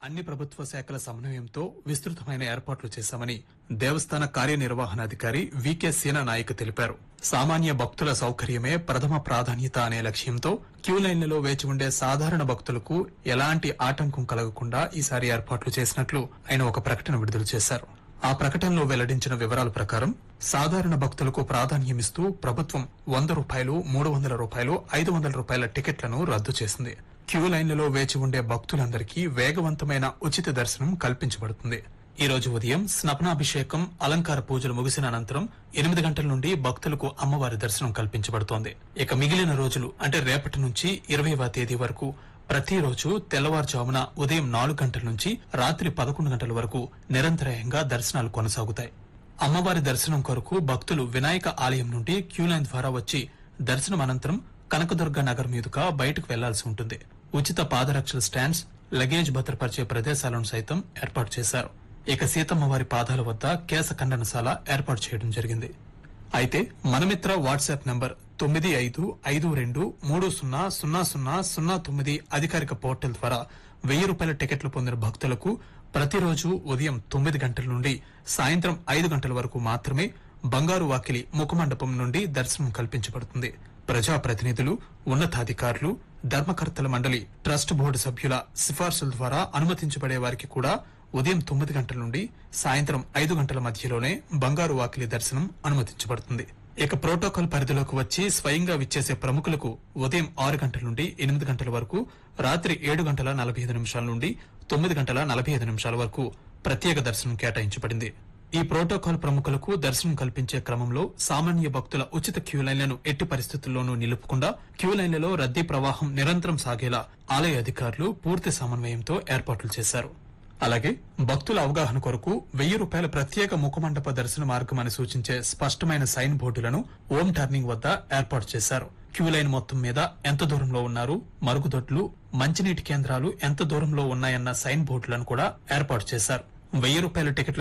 అన్ని ప్రభుత్వ శాఖల సమన్వయంతో విస్తృతమైన ఏర్పాట్లు చేశామని దేవస్థాన కార్యనిర్వహణాధికారి వికే సీనా నాయక్ తెలిపారు సామాన్య భక్తుల సౌకర్యమే ప్రథమ ప్రాధాన్యత అనే లక్ష్యంతో క్యూ లైన్లలో వేచి ఉండే సాధారణ భక్తులకు ఎలాంటి ఆటంకం కలగకుండా ఈసారి ఏర్పాట్లు చేసినట్లు ఆయన ఒక ప్రకటన విడుదల చేశారు ఆ ప్రకటనలో వెల్లడించిన వివరాల ప్రకారం సాధారణ భక్తులకు ప్రాధాన్యమిస్తూ ప్రభుత్వం వంద రూపాయలు మూడు వందల రూపాయలు ఐదు వందల రూపాయల టికెట్లను రద్దు చేసింది క్యూ లైన్లలో వేచి ఉండే భక్తులందరికీ వేగవంతమైన ఉచిత దర్శనం కల్పించబడుతుంది ఈ రోజు ఉదయం స్నపనాభిషేకం అలంకార పూజలు ముగిసిన అనంతరం ఎనిమిది గంటల నుండి భక్తులకు అమ్మవారి దర్శనం కల్పించబడుతోంది ఇక మిగిలిన రోజులు అంటే రేపటి నుంచి ఇరవైవ తేదీ వరకు ప్రతిరోజు తెల్లవారుజామున ఉదయం నాలుగు గంటల నుంచి రాత్రి పదకొండు గంటల వరకు నిరంతరాయంగా దర్శనాలు కొనసాగుతాయి అమ్మవారి దర్శనం కొరకు భక్తులు వినాయక ఆలయం నుండి క్యూ లైన్ ద్వారా వచ్చి దర్శనం అనంతరం కనకదుర్గ నగర్ మీదుగా బయటకు వెళ్లాల్సి ఉంటుంది ఉచిత పాదరక్షల స్టాండ్స్ లగేజ్ భద్రపరిచే ప్రదేశాలను సైతం ఏర్పాటు చేశారు ఇక సీతమ్మ వారి పాదాల వద్ద కేశ ఖండనశాల ఏర్పాటు చేయడం జరిగింది అయితే మనమిత్ర వాట్సాప్ నంబర్ తొమ్మిది ఐదు ఐదు రెండు మూడు సున్నా సున్నా సున్నా సున్నా తొమ్మిది అధికారిక పోర్టల్ ద్వారా వెయ్యి రూపాయల టికెట్లు పొందిన భక్తులకు ప్రతిరోజు ఉదయం తొమ్మిది గంటల నుండి సాయంత్రం ఐదు గంటల వరకు మాత్రమే బంగారు వాకిలి ముఖమండపం నుండి దర్శనం కల్పించబడుతుంది ప్రజాప్రతినిధులు ఉన్నతాధికారులు ధర్మకర్తల మండలి ట్రస్ట్ బోర్డు సభ్యుల సిఫార్సుల ద్వారా అనుమతించబడే వారికి కూడా ఉదయం తొమ్మిది గంటల నుండి సాయంత్రం ఐదు గంటల మధ్యలోనే బంగారు వాకిలి దర్శనం అనుమతించబడుతుంది ఇక ప్రోటోకాల్ పరిధిలోకి వచ్చి స్వయంగా విచ్చేసే ప్రముఖులకు ఉదయం ఆరు గంటల నుండి ఎనిమిది గంటల వరకు రాత్రి ఏడు గంటల నలభై ఐదు నిమిషాల నుండి తొమ్మిది గంటల నలభై ఐదు నిమిషాల వరకు ప్రత్యేక దర్శనం కేటాయించబడింది ఈ ప్రోటోకాల్ ప్రముఖులకు దర్శనం కల్పించే క్రమంలో సామాన్య భక్తుల ఉచిత క్యూ లైన్లను ఎట్టి పరిస్థితుల్లోనూ నిలుపుకుండా క్యూ లైన్లలో రద్దీ ప్రవాహం నిరంతరం సాగేలా ఆలయ అధికారులు పూర్తి సమన్వయంతో ఏర్పాట్లు చేశారు అలాగే భక్తుల అవగాహన కొరకు వెయ్యి రూపాయల ప్రత్యేక ముఖమండప దర్శన మార్గం అని సూచించే స్పష్టమైన సైన్ బోర్డులను ఓం టర్నింగ్ వద్ద ఏర్పాటు చేశారు క్యూ లైన్ మొత్తం మీద ఎంత దూరంలో ఉన్నారు మరుగుదొడ్లు మంచినీటి కేంద్రాలు ఎంత దూరంలో ఉన్నాయన్న సైన్ బోర్డులను కూడా ఏర్పాటు చేశారు వెయ్యి రూపాయల టికెట్ల